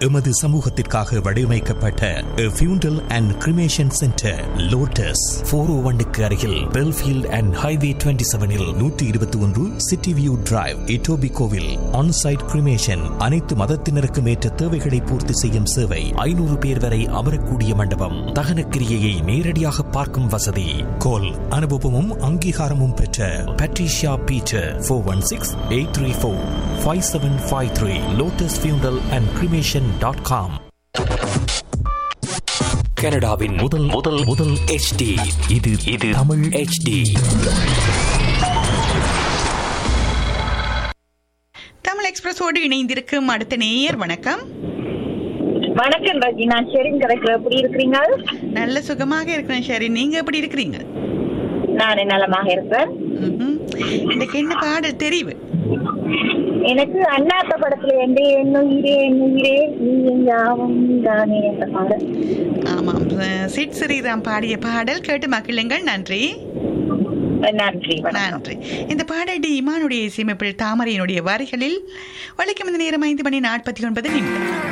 எமது சமூகத்திற்காக வடிவமைக்கப்பட்ட funeral and cremation centre Lotus four O ஒன்னுக்கு அருகில் பெல்ஃபீல்ட் அண்ட் ஹைவே டுவெண்ட்டி செவனில் நூற்றி இருபத்தி ஒன்று சிட்டி வியூ டிரைவ் இட்டோபி கோவில் ஆன்சைட் கிரிமேஷன் அனைத்து மதத்தினருக்கும் ஏற்ற தேவைகளை பூர்த்தி செய்யும் சேவை ஐநூறு பேர் வரை அமரக்கூடிய மண்டபம் தகன கிரியையை நேரடியாக பார்க்கும் வசதி கோல் அனுபவமும் அங்கீகாரமும் பெற்ற Patricia Peter four one six eight three four five seven five three lotus funeral and cremation dot com கனடாவின் முதல் முதல் முதல் HD இது இது தமிழ் HD தமிழ் எக்ஸ்பிரஸோடு இணைந்திருக்கும் அடுத்த நேயர் வணக்கம் வணக்கம் ரஜி நான் ஷெரின் கிடைக்கிற எப்படி இருக்கிறீங்க நல்ல சுகமாக இருக்கிறேன் ஷரி நீங்க எப்படி இருக்கிறீங்க நான் நலமாக இருக்கிறேன் ம்ஹும். இன்னைக்கு என்ன பாடல் தெரிவு எனக்கு அண்ணாத்த படத்துல எந்த என்னுயிரே என்னுயிரே நீ யாவும் தானே என்ற பாடல் ஆமாம் அஹ், சிட் ஸ்ரீராம் பாடிய பாடல் கேட்டு மகிழுங்கள் நன்றி நன்றி வணக்கம் நன்றி இந்த பாடல் டி இமானுடைய இசையமைப்பில் தாமரையினுடைய வரிகளில் வழக்கம் இந்த நேரம் ஐந்து மணி நாற்பத்தி ஒன்பது நிமிடம்